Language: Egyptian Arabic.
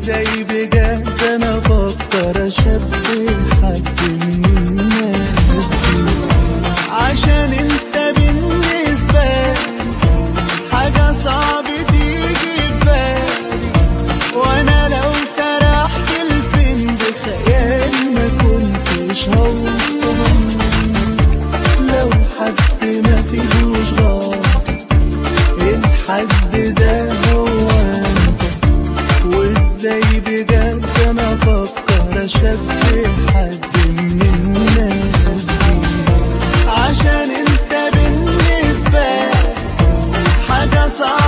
وازاي بجد انا افكر اشبه حد من الناس دي عشان انت بالنسبة لي حاجة صعب تيجي في بالي وانا لو سرحت الفين بخيالي ما كنتش هوصل لو حد ما فيهوش غلط الحد ده هو انت وازاي بجد انا افكر اشبه حد من الناس دي عشان انت بالنسبة لي حاجة صعبة